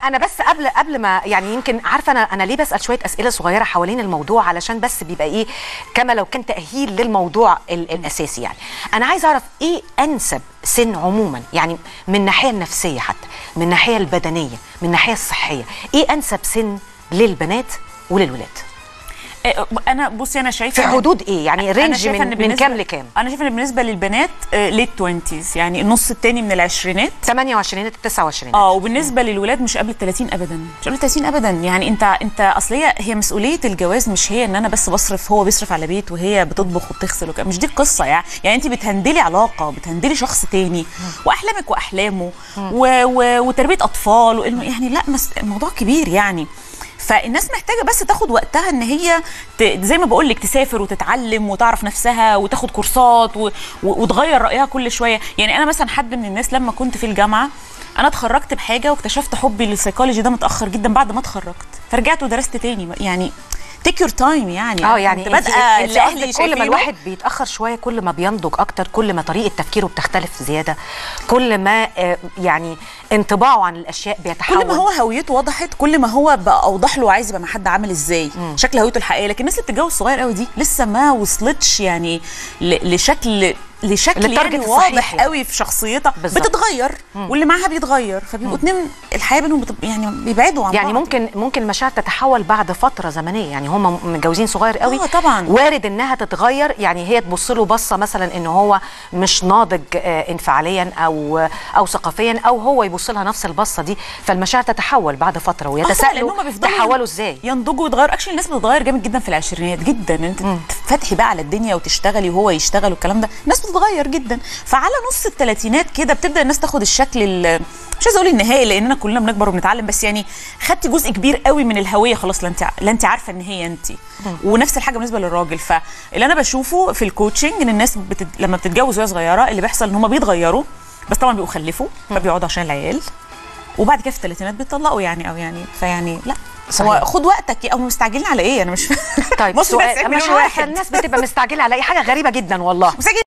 انا بس قبل قبل ما يعني يمكن عارفه انا انا ليه بسال شويه اسئله صغيره حوالين الموضوع علشان بس بيبقى ايه كما لو كان تاهيل للموضوع ال- الاساسي يعني انا عايز اعرف ايه انسب سن عموما يعني من الناحيه النفسيه حتى من الناحيه البدنيه من الناحيه الصحيه ايه انسب سن للبنات وللولاد آه، انا بصي انا شايفه في إن- حدود ايه يعني أنا رينج شايفة من إن من بالنسبة- كام لكام انا شايفه ان بالنسبه للبنات ليت 20 يعني النص الثاني من العشرينات 28 29 اه وبالنسبه للولاد مش قبل ال 30 ابدا مش قبل ال 30 ابدا يعني انت انت اصل هي هي مسؤوليه الجواز مش هي ان انا بس بصرف هو بيصرف على بيت وهي بتطبخ وبتغسل وكده مش دي القصه يعني يعني انت بتهندلي علاقه بتهندلي شخص تاني واحلامك واحلامه و و وتربيه اطفال وإنه يعني لا مس- الموضوع كبير يعني فالناس محتاجه بس تاخد وقتها ان هي ت... زي ما بقول لك تسافر وتتعلم وتعرف نفسها وتاخد كورسات و... و... وتغير رايها كل شويه يعني انا مثلا حد من الناس لما كنت في الجامعه انا اتخرجت بحاجه واكتشفت حبي للسيكولوجي ده متاخر جدا بعد ما اتخرجت فرجعت ودرست تاني يعني تيك يور تايم يعني اه يعني كنت انت بادئه انت اللي اهلي قصدك كل ما شايفينه. الواحد بيتاخر شويه كل ما بينضج اكتر كل ما طريقه تفكيره بتختلف زياده كل ما آه، يعني انطباعه عن الاشياء بيتحول كل ما هو هويته وضحت كل ما هو بقى اوضح له عايز يبقى مع حد عامل ازاي شكل هويته الحقيقيه لكن الناس اللي بتتجوز صغير قوي دي لسه ما وصلتش يعني ل- لشكل لشكل للتارجت يعني الصحيح واضح يعني. قوي في شخصيتها بالظبط. بتتغير واللي معاها بيتغير فبيبقوا اتنين الحياه بينهم بتب... يعني بيبعدوا عن يعني بعض ممكن ممكن المشاعر تتحول بعد فتره زمنيه يعني هم متجوزين صغير قوي آه، طبعاً. وارد انها تتغير يعني هي تبص له بصه مثلا ان هو مش ناضج آه، انفعاليا او او ثقافيا او هو يبص لها نفس البصه دي فالمشاعر تتحول بعد فتره آه طبعاً، لأن ويتساءلوا هما بيفضلوا تحولوا ازاي ينضجوا ويتغيروا اكشلي الناس بتتغير جامد جدا في العشرينات جدا انت تفتحي بقى على الدنيا وتشتغلي وهو يشتغل والكلام ده الناس بتتغير جدا فعلى نص الثلاثينات كده بتبدا الناس تاخد الشكل ال- مش عايزه اقول النهائي لاننا كلنا بنكبر وبنتعلم بس يعني خدتي جزء كبير قوي من الهويه خلاص لا انت لا انت عارفه ان هي انت ونفس الحاجه بالنسبه للراجل فاللي انا بشوفه في الكوتشنج ان الناس بتد... لما بتتجوز وهي صغيره اللي بيحصل ان هم بيتغيروا بس طبعا بيبقوا خلفوا فبيقعدوا عشان العيال وبعد كده في الثلاثينات بيطلقوا يعني او يعني فيعني لا صحيح. هو خد وقتك او مستعجلين على ايه انا مش طيب بص بس سؤال اعملوا مش عارفه واحد. الناس بتبقى مستعجله على اي حاجه غريبه جدا والله مستعجلين